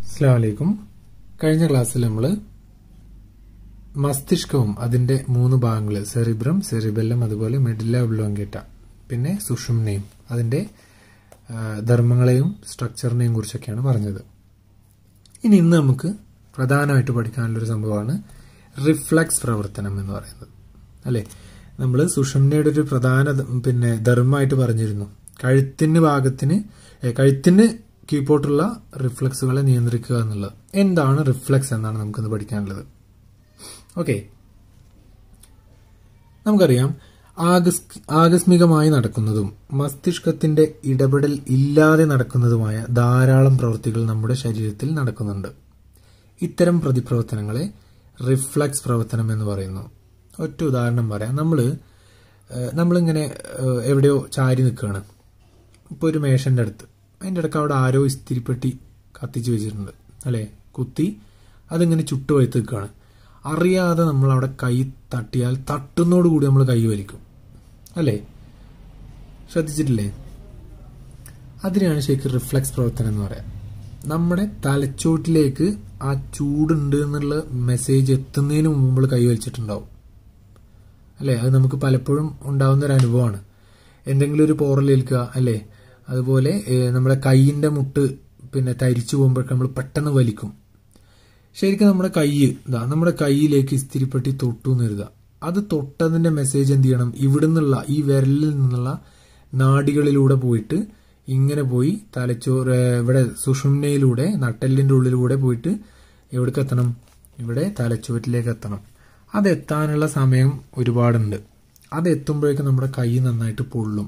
അസ്സാം വലൈക്കും കഴിഞ്ഞ ക്ലാസ്സിൽ നമ്മൾ മസ്തിഷ്കവും അതിന്റെ മൂന്ന് ഭാഗങ്ങൾ സെറിബ്രം സെറിബെല്ലം അതുപോലെ മെഡില്ല ഒബ്ലോങ്കേറ്റ പിന്നെ സുഷുമ്നയും അതിന്റെ ആ, ധർമ്മങ്ങളെയും സ്ട്രക്ചറിനെയും കുറിച്ചൊക്കെയാണ് പറഞ്ഞത് ഇനി ഇന്ന് നമുക്ക് പ്രധാനമായിട്ട് പഠിക്കാനുള്ളൊരു സംഭവമാണ് റിഫ്ലക്സ് പ്രവർത്തനം എന്ന് പറയുന്നത് അല്ലെ നമ്മൾ സുഷുമ്നയുടെ ഒരു പ്രധാന ധ- പിന്നെ ധർമ്മമായിട്ട് പറഞ്ഞിരുന്നു കഴുത്തിന് ഭാഗത്തിന് ഏ, കഴുത്തിന് കീഴ്പോട്ടുള്ള റിഫ്ലക്സുകളെ നിയന്ത്രിക്കുക എന്നുള്ളത് എന്താണ് റിഫ്ലക്സ് എന്നാണ് നമുക്കിന്ന് പഠിക്കാനുള്ളത് ഓക്കെ നമുക്കറിയാം ആകസ് ആകസ്മികമായി നടക്കുന്നതും മസ്തിഷ്കത്തിന്റെ ഇടപെടൽ ഇല്ലാതെ നടക്കുന്നതുമായ ധാരാളം പ്രവൃത്തികൾ നമ്മുടെ ശരീരത്തിൽ നടക്കുന്നുണ്ട് ഇത്തരം പ്രതിപ്രവർത്തനങ്ങളെ റിഫ്ലക്സ് പ്രവർത്തനം എന്ന് പറയുന്നു ഒറ്റ ഉദാഹരണം പറയാം നമ്മൾ നമ്മളിങ്ങനെ ഏഹ്, എവിടെയോ ചാരി നിൽക്കുകയാണ് ഇപ്പോൾ ഒരു മേശന്റെ അടുത്ത് അതിൻ്റെ ഇടയ്ക്ക് അവിടെ ആരോ ഇസ്തിരിപ്പെട്ടി കത്തിച്ച് വെച്ചിട്ടുണ്ട് അല്ലേ കുത്തി അതിങ്ങനെ ചുട്ടു വഴുത്ത് നിൽക്കുകയാണ് അറിയാതെ നമ്മൾ അവിടെ കൈ തട്ടിയാൽ തട്ടുന്നോടുകൂടി നമ്മൾ കൈ വലിക്കും അല്ലേ ശ്രദ്ധിച്ചിട്ടില്ലേ അതിനെയാണ് ശരിക്കും റിഫ്ലക്സ് പ്രവർത്തനം എന്ന് പറയാം നമ്മുടെ തലച്ചോട്ടിലേക്ക് ആ ചൂടുണ്ട് എന്നുള്ള മെസ്സേജ് എത്തുന്നതിന് മുമ്പ് നമ്മൾ കൈ വലിച്ചിട്ടുണ്ടാവും അല്ലേ അത് നമുക്ക് പലപ്പോഴും ഉണ്ടാവുന്ന ഒരു അനുഭവമാണ് എന്തെങ്കിലും ഒരു പോറലേൽക്കുക അല്ലേ അതുപോലെ ഏഹ്, നമ്മുടെ കൈയിന്റെ മുട്ട് പിന്നെ തരിച്ചു പോകുമ്പോഴൊക്കെ നമ്മൾ പെട്ടെന്ന് വലിക്കും ശരിക്കും നമ്മുടെ കൈ ഇതാ നമ്മുടെ കൈയിലേക്ക് ഇസ്തിരിപ്പെട്ടി തൊട്ടു എന്ന് കരുതുക അത് തൊട്ടതിന്റെ മെസ്സേജ് എന്ത് ചെയ്യണം ഇവിടുന്നുള്ള ഈ വിരലിൽ നിന്നുള്ള നാഡികളിലൂടെ പോയിട്ട് ഇങ്ങനെ പോയി തലച്ചോറ് ഏഹ്, ഇവിടെ സുഷുമ്നയിലൂടെ നട്ടെല്ലിന്റെ ഉള്ളിലൂടെ പോയിട്ട് എവിടേക്ക് എത്തണം ഇവിടെ തലച്ചോറ്റിലേക്ക് എത്തണം അത് എത്താനുള്ള സമയം ഒരുപാടുണ്ട് അത് എത്തുമ്പോഴേക്കും നമ്മുടെ കൈ നന്നായിട്ട് പൊള്ളും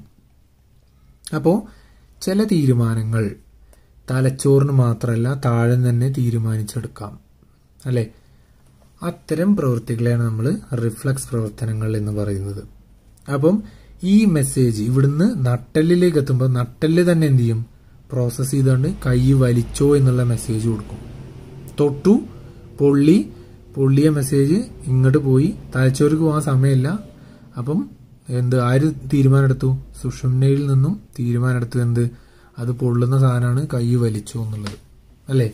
അപ്പോൾ ചില തീരുമാനങ്ങൾ തലച്ചോറിന് മാത്രമല്ല താഴെ തന്നെ തീരുമാനിച്ചെടുക്കാം അല്ലെ അത്തരം പ്രവൃത്തികളെയാണ് നമ്മൾ റിഫ്ലക്സ് പ്രവർത്തനങ്ങൾ എന്ന് പറയുന്നത് അപ്പം ഈ മെസ്സേജ് ഇവിടുന്ന് നട്ടെല്ലിലേക്ക് എത്തുമ്പോൾ നട്ടെല്ല് തന്നെ എന്ത് ചെയ്യും പ്രോസസ്സ് ചെയ്തുകൊണ്ട് കൈ വലിച്ചോ എന്നുള്ള മെസ്സേജ് കൊടുക്കും തൊട്ടു പൊള്ളി പൊള്ളിയ മെസ്സേജ് ഇങ്ങോട്ട് പോയി തലച്ചോർക്ക് പോകാൻ സമയമില്ല അപ്പം എന്ത് ആര് തീരുമാനമെടുത്തു സുഷുമ്നയിൽ നിന്നും തീരുമാനമെടുത്തു എന്ത് അത് പൊള്ളുന്ന സാധനമാണ് കൈ വലിച്ചു എന്നുള്ളത് അല്ലേ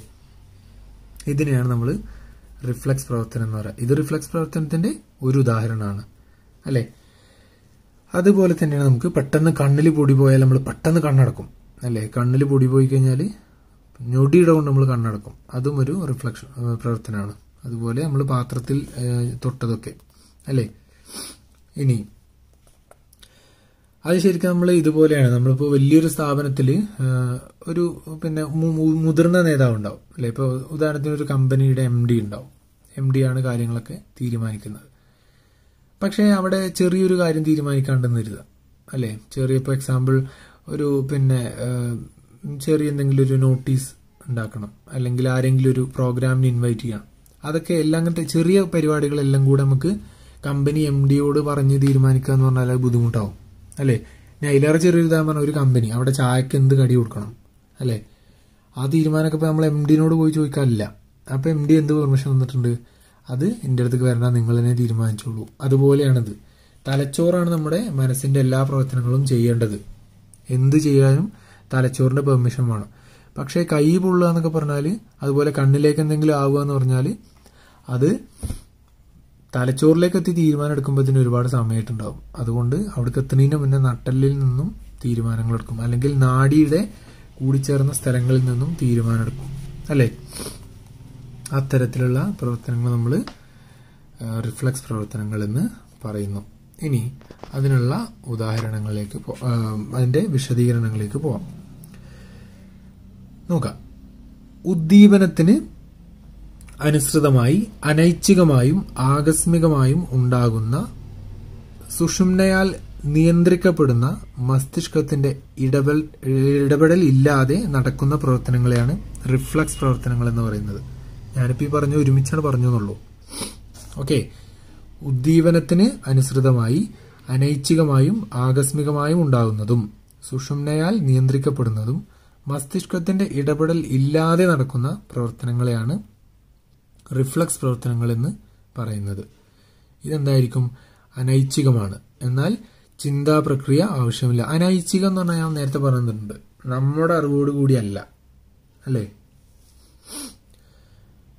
ഇതിനെയാണ് നമ്മൾ റിഫ്ലക്സ് പ്രവർത്തനം എന്ന് പറയുക ഇത് റിഫ്ലക്സ് പ്രവർത്തനത്തിന്റെ ഒരു ഉദാഹരണമാണ് അല്ലേ അതുപോലെ തന്നെയാണ് നമുക്ക് പെട്ടെന്ന് കണ്ണിൽ പൊടി പോയാൽ നമ്മൾ പെട്ടെന്ന് കണ്ണടക്കും അല്ലേ കണ്ണിൽ പൊടി പോയി കഴിഞ്ഞാൽ ഞൊടിയുടെ കൊണ്ട് നമ്മൾ കണ്ണടക്കും അതും ഒരു റിഫ്ലക്ഷൻ പ്രവർത്തനമാണ് അതുപോലെ നമ്മൾ പാത്രത്തിൽ ഏഹ്, തൊട്ടതൊക്കെ അല്ലേ ഇനി അത് ശരിക്കും നമ്മൾ ഇതുപോലെയാണ് നമ്മളിപ്പോൾ വലിയൊരു സ്ഥാപനത്തിൽ ഒരു പിന്നെ മു- മു- മുതിർന്ന നേതാവ് ഉണ്ടാവും അല്ലെ ഇപ്പോൾ ഉദാഹരണത്തിന് ഒരു കമ്പനിയുടെ എം ഡി ഉണ്ടാവും എം ഡി ആണ് കാര്യങ്ങളൊക്കെ തീരുമാനിക്കുന്നത് പക്ഷേ അവിടെ ചെറിയൊരു കാര്യം തീരുമാനിക്കാണ്ടെന്ന് കരുതുക അല്ലേ ചെറിയ ഇപ്പോൾ എക്സാമ്പിൾ ഒരു പിന്നെ ഏഹ്, ചെറിയ എന്തെങ്കിലും ഒരു നോട്ടീസ് ഉണ്ടാക്കണം അല്ലെങ്കിൽ ആരെങ്കിലും ഒരു പ്രോഗ്രാമിന് ഇൻവൈറ്റ് ചെയ്യണം അതൊക്കെ എല്ലാം അങ്ങനത്തെ ചെറിയ പരിപാടികളെല്ലാം കൂടെ നമുക്ക് കമ്പനി എം ഡിയോട് പറഞ്ഞ് തീരുമാനിക്കുക എന്ന് പറഞ്ഞാൽ അത് ബുദ്ധിമുട്ടാവും അല്ലേ ഞാൻ അതിലേറെ ചെറിയൊരു ഉദാഹരണം പറഞ്ഞ ഒരു കമ്പനി അവിടെ ചായക്ക് എന്ത് കടി കൊടുക്കണം അല്ലേ ആ തീരുമാനമൊക്കെ ഇപ്പൊ നമ്മൾ എം ഡിനോട് പോയി ചോദിക്കാറില്ല അപ്പൊ എം ഡി എന്ത് പെർമിഷൻ തന്നിട്ടുണ്ട് അത് എന്റെ അടുത്തേക്ക് വരണ്ട നിങ്ങൾ തന്നെ തീരുമാനിച്ചോളൂ അതുപോലെയാണിത് തലച്ചോറാണ് നമ്മുടെ മനസ്സിന്റെ എല്ലാ പ്രവർത്തനങ്ങളും ചെയ്യേണ്ടത് എന്ത് ചെയ്യാനും തലച്ചോറിന്റെ പെർമിഷൻ വേണം പക്ഷേ കൈ പൊള്ളുക എന്നൊക്കെ പറഞ്ഞാൽ അതുപോലെ കണ്ണിലേക്ക് എന്തെങ്കിലും ആവുക എന്ന് പറഞ്ഞാൽ അത് തലച്ചോറിലേക്ക് എത്തി തീരുമാനം എടുക്കുമ്പോഴത്തേന് ഒരുപാട് സമയമായിട്ടുണ്ടാവും അതുകൊണ്ട് അവിടേക്ക് എത്തുന്നതിന് മുന്നേ നട്ടലിൽ നിന്നും തീരുമാനങ്ങൾ എടുക്കും അല്ലെങ്കിൽ നാഡിയുടെ കൂടിച്ചേർന്ന സ്ഥലങ്ങളിൽ നിന്നും തീരുമാനം എടുക്കും അല്ലേ അത്തരത്തിലുള്ള പ്രവർത്തനങ്ങൾ നമ്മൾ റിഫ്ലക്സ് പ്രവർത്തനങ്ങൾ എന്ന് പറയുന്നു ഇനി അതിനുള്ള ഉദാഹരണങ്ങളിലേക്ക് പോ- ആ, അതിന്റെ വിശദീകരണങ്ങളിലേക്ക് പോവാം നോക്കാം ഉദ്ദീപനത്തിന് അനുസൃതമായി അനൈച്ഛികമായും ആകസ്മികമായും ഉണ്ടാകുന്ന സുഷുമ്നയാൽ നിയന്ത്രിക്കപ്പെടുന്ന മസ്തിഷ്കത്തിന്റെ ഇടപെൽ ഇടപെടൽ ഇല്ലാതെ നടക്കുന്ന പ്രവർത്തനങ്ങളെയാണ് റിഫ്ലക്സ് പ്രവർത്തനങ്ങൾ എന്ന് പറയുന്നത് ഞാനിപ്പോ ഈ പറഞ്ഞ ഒരുമിച്ചാണ് പറഞ്ഞെന്നുള്ളൂ ഓക്കെ ഉദ്ദീപനത്തിന് അനുസൃതമായി അനൈച്ഛികമായും ആകസ്മികമായും ഉണ്ടാകുന്നതും സുഷുമ്നയാൽ നിയന്ത്രിക്കപ്പെടുന്നതും മസ്തിഷ്കത്തിന്റെ ഇടപെടൽ ഇല്ലാതെ നടക്കുന്ന പ്രവർത്തനങ്ങളെയാണ് റിഫ്ലക്സ് പ്രവർത്തനങ്ങൾ എന്ന് പറയുന്നത് ഇതെന്തായിരിക്കും അനൈച്ഛികമാണ് എന്നാൽ ചിന്താ പ്രക്രിയ ആവശ്യമില്ല അനൈച്ഛികം എന്ന് പറഞ്ഞാൽ ഞാൻ നേരത്തെ പറഞ്ഞിട്ടുണ്ട് നമ്മുടെ അറിവോട് കൂടിയല്ല അല്ലേ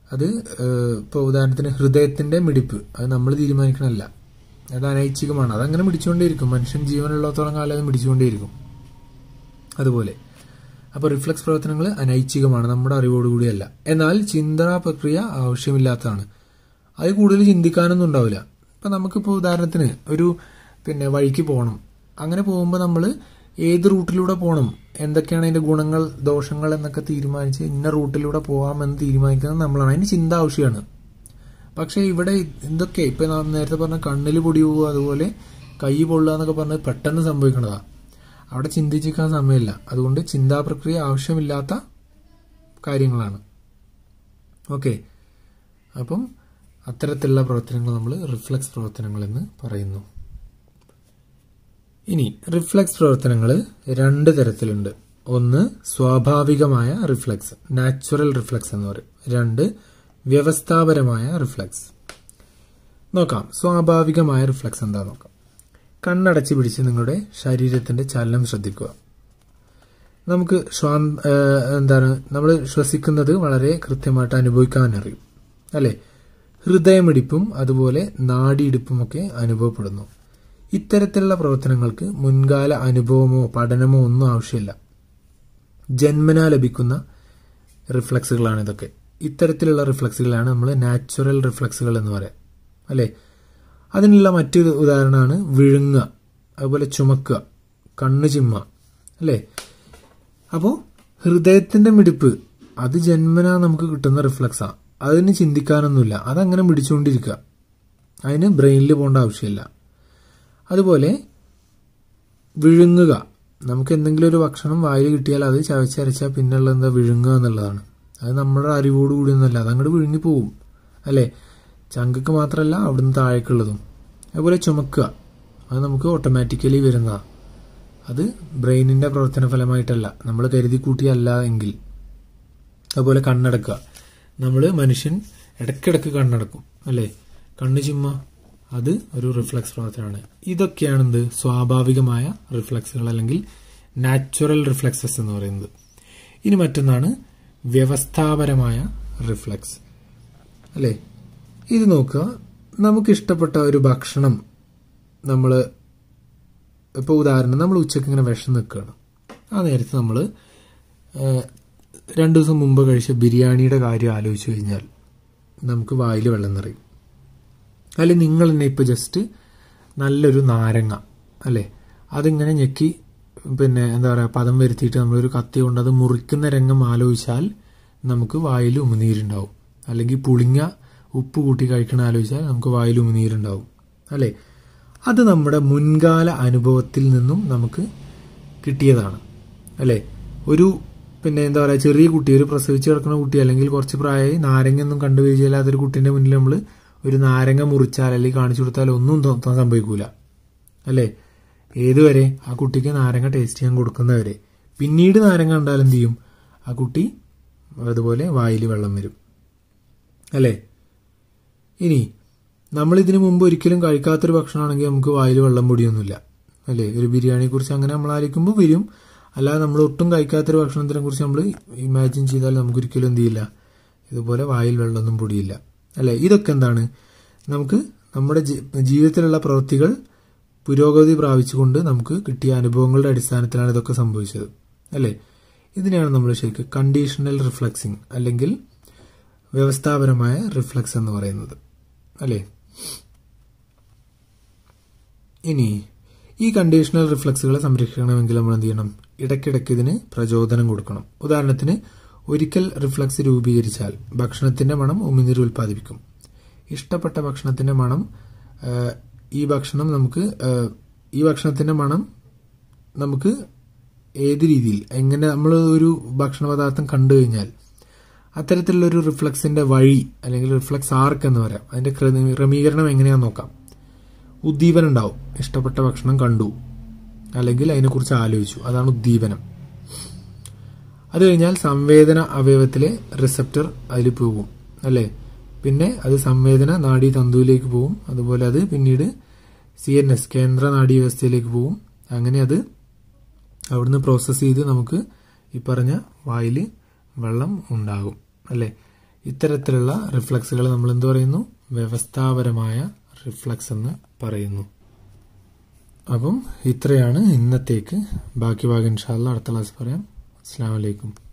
അത് ഇപ്പോൾ ഉദാഹരണത്തിന് ഹൃദയത്തിന്റെ മിടിപ്പ് അത് നമ്മൾ തീരുമാനിക്കണമല്ല അത് അനൈച്ഛികമാണ് അതങ്ങനെ മിടിച്ചുകൊണ്ടേയിരിക്കും മനുഷ്യൻ ജീവനുള്ളിടത്തോളം കാലം അത് മിടിച്ചുകൊണ്ടേയിരിക്കും അതുപോലെ അപ്പോൾ റിഫ്ലക്സ് പ്രവർത്തനങ്ങൾ അനൈച്ഛികമാണ് നമ്മുടെ അറിവോടുകൂടിയല്ല എന്നാൽ ചിന്താ പ്രക്രിയ ആവശ്യമില്ലാത്തതാണ് അത് കൂടുതൽ ചിന്തിക്കാനൊന്നും ഉണ്ടാവില്ല ഇപ്പം നമുക്കിപ്പോൾ ഉദാഹരണത്തിന് ഒരു പിന്നെ വഴിക്ക് പോകണം അങ്ങനെ പോകുമ്പോൾ നമ്മൾ ഏത് റൂട്ടിലൂടെ പോകണം എന്തൊക്കെയാണ് അതിന്റെ ഗുണങ്ങൾ ദോഷങ്ങൾ എന്നൊക്കെ തീരുമാനിച്ച് ഇന്ന റൂട്ടിലൂടെ പോകാമെന്ന് തീരുമാനിക്കുന്നത് നമ്മളാണ് അതിന് ചിന്ത ആവശ്യമാണ് പക്ഷേ ഇവിടെ എന്തൊക്കെ ഇപ്പൊ നാം നേരത്തെ പറഞ്ഞ കണ്ണിൽ പൊടി പോവുക അതുപോലെ കൈ പൊള്ളുക എന്നൊക്കെ പറഞ്ഞത് പെട്ടെന്ന് സംഭവിക്കുന്നതാ അവിടെ ചിന്തിച്ചിരിക്കാൻ സമയമില്ല അതുകൊണ്ട് ചിന്താ പ്രക്രിയ ആവശ്യമില്ലാത്ത കാര്യങ്ങളാണ് ഓക്കെ അപ്പം അത്തരത്തിലുള്ള പ്രവർത്തനങ്ങൾ നമ്മൾ റിഫ്ലക്സ് പ്രവർത്തനങ്ങൾ എന്ന് പറയുന്നു ഇനി റിഫ്ലക്സ് പ്രവർത്തനങ്ങൾ രണ്ട് തരത്തിലുണ്ട് ഒന്ന് സ്വാഭാവികമായ റിഫ്ലക്സ് നാച്ചുറൽ റിഫ്ലക്സ് എന്ന് പറയും രണ്ട് വ്യവസ്ഥാപരമായ റിഫ്ലക്സ് നോക്കാം സ്വാഭാവികമായ റിഫ്ലക്സ് എന്താ നോക്കാം കണ്ണടച്ച് പിടിച്ച് നിങ്ങളുടെ ശരീരത്തിന്റെ ചലനം ശ്രദ്ധിക്കുക നമുക്ക് ശ്വാ എന്താണ് നമ്മൾ ശ്വസിക്കുന്നത് വളരെ കൃത്യമായിട്ട് അനുഭവിക്കാൻ അറിയും അല്ലെ ഹൃദയമിടിപ്പും അതുപോലെ നാഡിയിടിപ്പുമൊക്കെ അനുഭവപ്പെടുന്നു ഇത്തരത്തിലുള്ള പ്രവർത്തനങ്ങൾക്ക് മുൻകാല അനുഭവമോ പഠനമോ ഒന്നും ആവശ്യമില്ല ജന്മനാ ലഭിക്കുന്ന റിഫ്ലക്സുകളാണ് ഇതൊക്കെ ഇത്തരത്തിലുള്ള റിഫ്ലക്സുകളാണ് നമ്മൾ നാച്ചുറൽ റിഫ്ലക്സുകൾ എന്ന് പറയാം അല്ലേ അതിനുള്ള മറ്റൊരു ഉദാഹരണമാണ് വിഴുങ്ങുക അതുപോലെ ചുമക്കുക കണ്ണ് ചിമ്മ അല്ലേ അപ്പോൾ ഹൃദയത്തിന്റെ മിടിപ്പ് അത് ജന്മനാ നമുക്ക് കിട്ടുന്ന റിഫ്ലക്സാ അതിന് ചിന്തിക്കാനൊന്നുമില്ല അതങ്ങനെ മിടിച്ചുകൊണ്ടിരിക്കുക അതിന് ബ്രെയിനിൽ പോകേണ്ട ആവശ്യമില്ല അതുപോലെ വിഴുങ്ങുക നമുക്ക് എന്തെങ്കിലും ഒരു ഭക്ഷണം വായിൽ കിട്ടിയാൽ അത് ചവച്ചരച്ചാൽ പിന്നെയുള്ള എന്താ വിഴുങ്ങുക എന്നുള്ളതാണ് അത് നമ്മുടെ അറിവോട് കൂടിയൊന്നുമല്ല അതങ്ങോട്ട് വിഴുങ്ങി പോവും അല്ലേ ചങ്കക്ക് മാത്രമല്ല അവിടുന്ന് താഴേക്കുള്ളതും അതുപോലെ ചുമക്കുക അത് നമുക്ക് ഓട്ടോമാറ്റിക്കലി വരുന്നതാണ് അത് ബ്രെയിനിന്റെ പ്രവർത്തന ഫലമായിട്ടല്ല നമ്മൾ കരുതി കൂട്ടിയല്ല എങ്കിൽ അതുപോലെ കണ്ണടക്കുക നമ്മൾ മനുഷ്യൻ ഇടയ്ക്കിടയ്ക്ക് കണ്ണടക്കും അല്ലേ കണ്ണ് ചിമ്മ അത് ഒരു റിഫ്ലക്സ് പ്രവർത്തനമാണ് ഇതൊക്കെയാണ് എന്ത് സ്വാഭാവികമായ റിഫ്ലക്സുകൾ അല്ലെങ്കിൽ നാച്ചുറൽ റിഫ്ലക്സസ് എന്ന് പറയുന്നത് ഇനി മറ്റൊന്നാണ് വ്യവസ്ഥാപരമായ റിഫ്ലക്സ് അല്ലേ ഇത് നോക്കുക നമുക്കിഷ്ടപ്പെട്ട ഒരു ഭക്ഷണം നമ്മൾ ഇപ്പോൾ ഉദാഹരണം നമ്മൾ ഉച്ചയ്ക്ക് ഇങ്ങനെ വിഷം നിൽക്കുകയാണ് ആ നേരത്ത് നമ്മൾ രണ്ടു ദിവസം മുമ്പ് കഴിച്ച ബിരിയാണിയുടെ കാര്യം ആലോചിച്ച് കഴിഞ്ഞാൽ നമുക്ക് വായിൽ വെള്ളം നിറയും അല്ലെ നിങ്ങൾ തന്നെ ഇപ്പോൾ ജസ്റ്റ് നല്ലൊരു നാരങ്ങ അല്ലേ അതിങ്ങനെ ഞെക്കി പിന്നെ എന്താ പറയുക പദം വരുത്തിയിട്ട് നമ്മളൊരു കത്തി കൊണ്ട് അത് മുറിക്കുന്ന രംഗം ആലോചിച്ചാൽ നമുക്ക് വായിൽ ഉമിനീരുണ്ടാവും അല്ലെങ്കിൽ പുളിങ്ങ ഉപ്പ് കൂട്ടി കഴിക്കണ ആലോചിച്ചാൽ നമുക്ക് വായിൽ ഉമിനീരുണ്ടാവും അല്ലേ അത് നമ്മുടെ മുൻകാല അനുഭവത്തിൽ നിന്നും നമുക്ക് കിട്ടിയതാണ് അല്ലേ ഒരു പിന്നെ എന്താ പറയുക ചെറിയ കുട്ടി ഒരു പ്രസവിച്ച് കിടക്കുന്ന കുട്ടി അല്ലെങ്കിൽ കുറച്ച് പ്രായമായി നാരങ്ങയൊന്നും കണ്ടുപരിചയമില്ലാത്തൊരു കുട്ടീൻ്റെ മുന്നിൽ നമ്മൾ ഒരു നാരങ്ങ മുറിച്ചാൽ അല്ലെങ്കിൽ കാണിച്ചു കൊടുത്താൽ ഒന്നും സംഭവിക്കൂല അല്ലേ ഏതുവരെ ആ കുട്ടിക്ക് നാരങ്ങ ടേസ്റ്റ് ചെയ്യാൻ കൊടുക്കുന്നവരെ പിന്നീട് നാരങ്ങ കണ്ടാൽ എന്ത് ചെയ്യും ആ കുട്ടി അതുപോലെ വായിൽ വെള്ളം വരും അല്ലേ ഇനി നമ്മൾ ഇതിനു മുമ്പ് ഒരിക്കലും കഴിക്കാത്തൊരു ഭക്ഷണമാണെങ്കിൽ നമുക്ക് വായിൽ വെള്ളം പൊടിയൊന്നുമില്ല അല്ലേ ഒരു ബിരിയാണിയെ കുറിച്ച് അങ്ങനെ നമ്മൾ ആലോചിക്കുമ്പോൾ വരും അല്ലാതെ നമ്മൾ ഒട്ടും കഴിക്കാത്തൊരു ഭക്ഷണത്തിനെ കുറിച്ച് നമ്മൾ ഇമാജിൻ ചെയ്താൽ നമുക്ക് ഒരിക്കലും എന്ത് ചെയ്യില്ല ഇതുപോലെ വായിൽ വെള്ളമൊന്നും പൊടിയില്ല അല്ലേ ഇതൊക്കെ എന്താണ് നമുക്ക് നമ്മുടെ ജീവിതത്തിലുള്ള പ്രവൃത്തികൾ പുരോഗതി പ്രാപിച്ചുകൊണ്ട് നമുക്ക് കിട്ടിയ അനുഭവങ്ങളുടെ അടിസ്ഥാനത്തിലാണ് ഇതൊക്കെ സംഭവിച്ചത് അല്ലേ ഇതിനെയാണ് നമ്മൾ ശരിക്കും കണ്ടീഷണൽ റിഫ്ലക്സിങ് അല്ലെങ്കിൽ വ്യവസ്ഥാപരമായ റിഫ്ലക്സ് എന്ന് പറയുന്നത് അല്ലേ ഇനി ഈ കണ്ടീഷണൽ റിഫ്ലക്സുകളെ സംരക്ഷിക്കണമെങ്കിൽ നമ്മൾ എന്ത് ചെയ്യണം ഇടയ്ക്കിടയ്ക്ക് ഇതിന് പ്രചോദനം കൊടുക്കണം ഉദാഹരണത്തിന് ഒരിക്കൽ റിഫ്ലക്സ് രൂപീകരിച്ചാൽ ഭക്ഷണത്തിന്റെ മണം ഉമിനീര് ഉൽപ്പാദിപ്പിക്കും ഇഷ്ടപ്പെട്ട ഭക്ഷണത്തിന്റെ മണം ഈ ഭക്ഷണം നമുക്ക് ഈ ഭക്ഷണത്തിന്റെ മണം നമുക്ക് ഏത് രീതിയിൽ എങ്ങനെ നമ്മൾ ഒരു ഭക്ഷണ പദാർത്ഥം കണ്ടു കഴിഞ്ഞാൽ അത്തരത്തിലുള്ള ഒരു റിഫ്ലക്സിന്റെ വഴി അല്ലെങ്കിൽ റിഫ്ലക്സ് ആർക്ക് എന്ന് പറയാം അതിന്റെ ക്രമീകരണം എങ്ങനെയാന്ന് നോക്കാം ഉദ്ദീപനം ഉണ്ടാവും ഇഷ്ടപ്പെട്ട ഭക്ഷണം കണ്ടു അല്ലെങ്കിൽ അതിനെക്കുറിച്ച് ആലോചിച്ചു അതാണ് ഉദ്ദീപനം അത് കഴിഞ്ഞാൽ സംവേദന അവയവത്തിലെ റിസപ്റ്റർ അതിൽ പോകും അല്ലേ പിന്നെ അത് സംവേദന നാഡീ തന്തുവിലേക്ക് പോകും അതുപോലെ അത് പിന്നീട് സി എൻ എസ് കേന്ദ്ര നാഡീ വ്യവസ്ഥയിലേക്ക് പോകും അങ്ങനെ അത് അവിടുന്ന് പ്രോസസ്സ് ചെയ്ത് നമുക്ക് ഈ പറഞ്ഞ വായിൽ വെള്ളം ഉണ്ടാകും അല്ലേ ഇത്തരത്തിലുള്ള റിഫ്ലക്സുകൾ നമ്മൾ എന്ത് പറയുന്നു വ്യവസ്ഥാപരമായ റിഫ്ലക്സ് എന്ന് പറയുന്നു അപ്പം ഇത്രയാണ് ഇന്നത്തേക്ക് ബാക്കി ഭാഗം ഇൻഷാല്ല അടുത്ത ക്ലാസ് പറയാം അസ്സാം വലൈക്കും